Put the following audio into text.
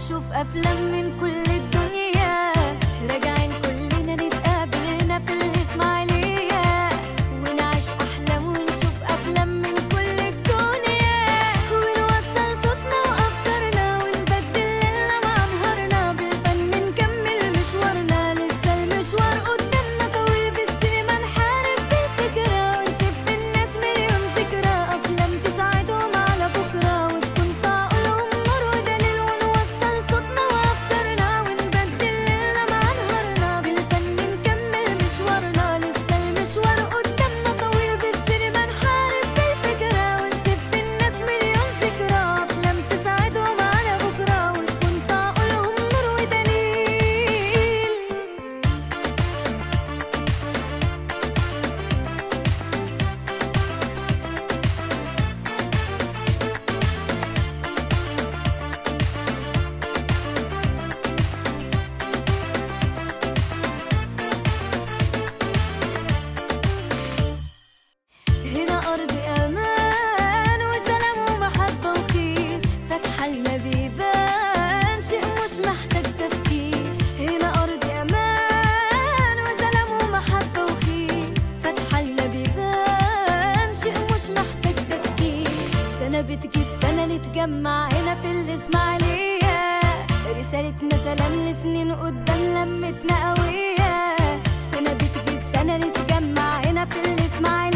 ونشوف أفلام من كل الدنيا راجعين كلنا نتقابل هنا في الإسماعيلية ونعيش أحلام ونشوف أفلام من كل الدنيا ونوصل صوتنا وأفكارنا ونبدل ليلنا مع نهارنا بالفن نكمل مشوارنا لسه المشوار قدامنا طويل بالسينما نحارب بالفكرة ونسيب في الناس مليون ذكرى أفلام تساعدهم على بكرة وتكون في عقولهم نور ودليل ونوصل صوتنا وأفكارنا ونبدل ليلنا مع نهارنا بالفن نكمل مشوارنا لسه المشوار قدامنا طويل بالسينما نحارب بالفكرة ونسيب في الناس مليون ذكرى أفلام تساعدهم على بكرة وتكون في عقولهم نور ودليل هنا أرض أمان وسلام ومحبة وخير فاتحة لنا بيبان شيء مش محتاج تفكير هنا أرض أمان وسلام ومحبة وخير فاتحة لنا بيبان شيء مش محتاج تفكير سنة بتجيب سنة نتجمع هنا في الإسماعيلية رسالتنا سلام لسنين قدام لمتنا قوية سنة بتجيب سنة نتجمع هنا في الإسماعيلية